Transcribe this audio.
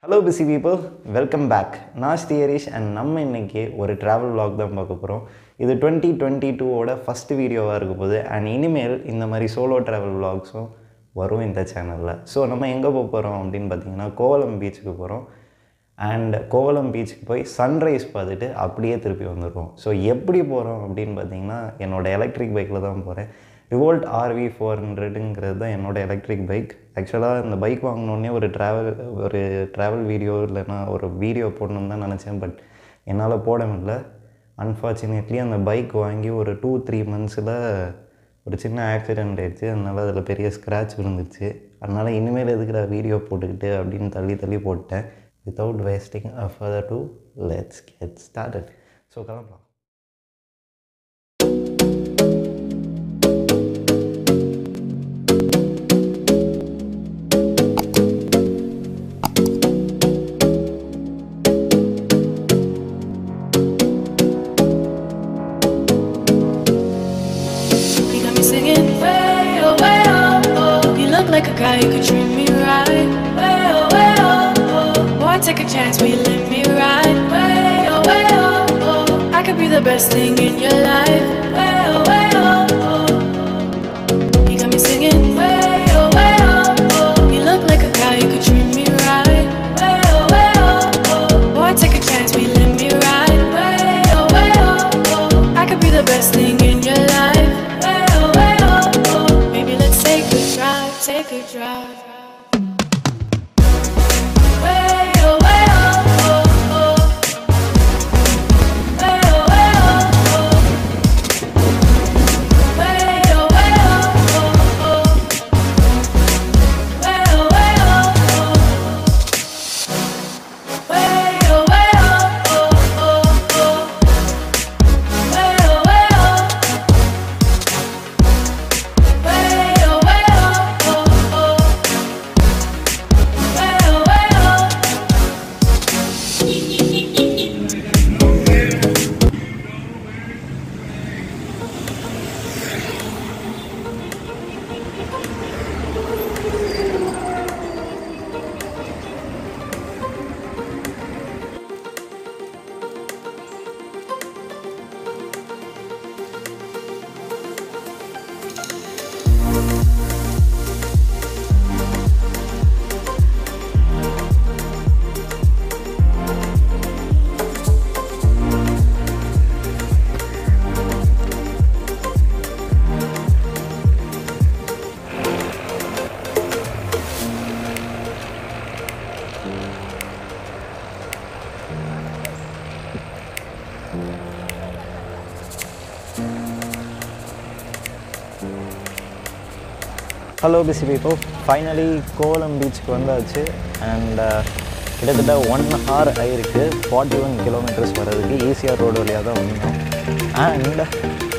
Hello busy people welcome back நான் Sriharish and நம்ம இன்னைக்கு ஒரு ட்ராவல் vlog தான் பார்க்க போகிறோம் இது டுவெண்ட்டி டுவெண்ட்டி டூவோட ஃபஸ்ட்டு வீடியோவாக இருக்க போகுது அண்ட் இனிமேல் இந்த மாதிரி சோலோ ட்ராவல் vlogsம் வரும் இந்த சேனலில் ஸோ நம்ம எங்கே போக போகிறோம் அப்படின்னு பார்த்தீங்கன்னா கோவளம் பீச்சுக்கு போகிறோம் அண்ட் கோவளம் பீச்சுக்கு போய் சன்ரைஸ் பார்த்துட்டு அப்படியே திருப்பி வந்துடுவோம் ஸோ எப்படி போகிறோம் அப்படின்னு பார்த்தீங்கன்னா என்னோட எலக்ட்ரிக் பைக்கில் தான் போகிறேன் ரிவோல்ட் ஆர்வி ஃபோர் ஹண்ட்ரடுங்கிறது தான் என்னோட எலக்ட்ரிக் பைக் ஆக்சுவலாக இந்த பைக் வாங்கினோடனே ஒரு ட்ராவல் ஒரு ட்ராவல் வீடியோ இல்லைன்னா ஒரு வீடியோ போடணும்னு தான் நினச்சேன் பட் என்னால் போட முடியல அன்ஃபார்ச்சுனேட்லி அந்த பைக் வாங்கி ஒரு டூ த்ரீ மந்த்ஸில் ஒரு சின்ன ஆக்சிடெண்ட் ஆயிடுச்சு அதனால் அதில் பெரிய ஸ்க்ராட்ச் விழுந்துச்சு அதனால் இனிமேல் எதுக்குடா வீடியோ போட்டுக்கிட்டு அப்படின்னு தள்ளி தள்ளி போட்டேன் without wasting further do let's get started so கிளம்பலாம் You got me singing way oh way oh oh. You look like a guy who could treat me right. Way oh way oh oh. Boy, take a chance, will you let me ride? Way oh way oh oh. I could be the best thing in your life. Way oh way oh oh. You got me singing way oh way oh oh. You look like a guy who could treat me right. Way oh way oh oh. Boy, take a chance, will you let me ride? Way oh way oh oh. I could be the best thing in your life. Way oh way oh oh. Maybe let's take a drive, take a drive. Way oh way oh oh oh. Way oh way oh oh. Way oh way oh oh oh. Way oh way oh oh. Way oh way oh oh oh oh. Way oh way oh. Way oh way oh oh oh. Way oh way oh. Hello busy people finally Kovalam பீச்சுக்கு வந்தாச்சு and கிட்டத்தட்ட one hour ஆயிருக்கு forty one kilometres வர்றதுக்கு ஈஸியாக road வழியாக தான் வந்தோம் and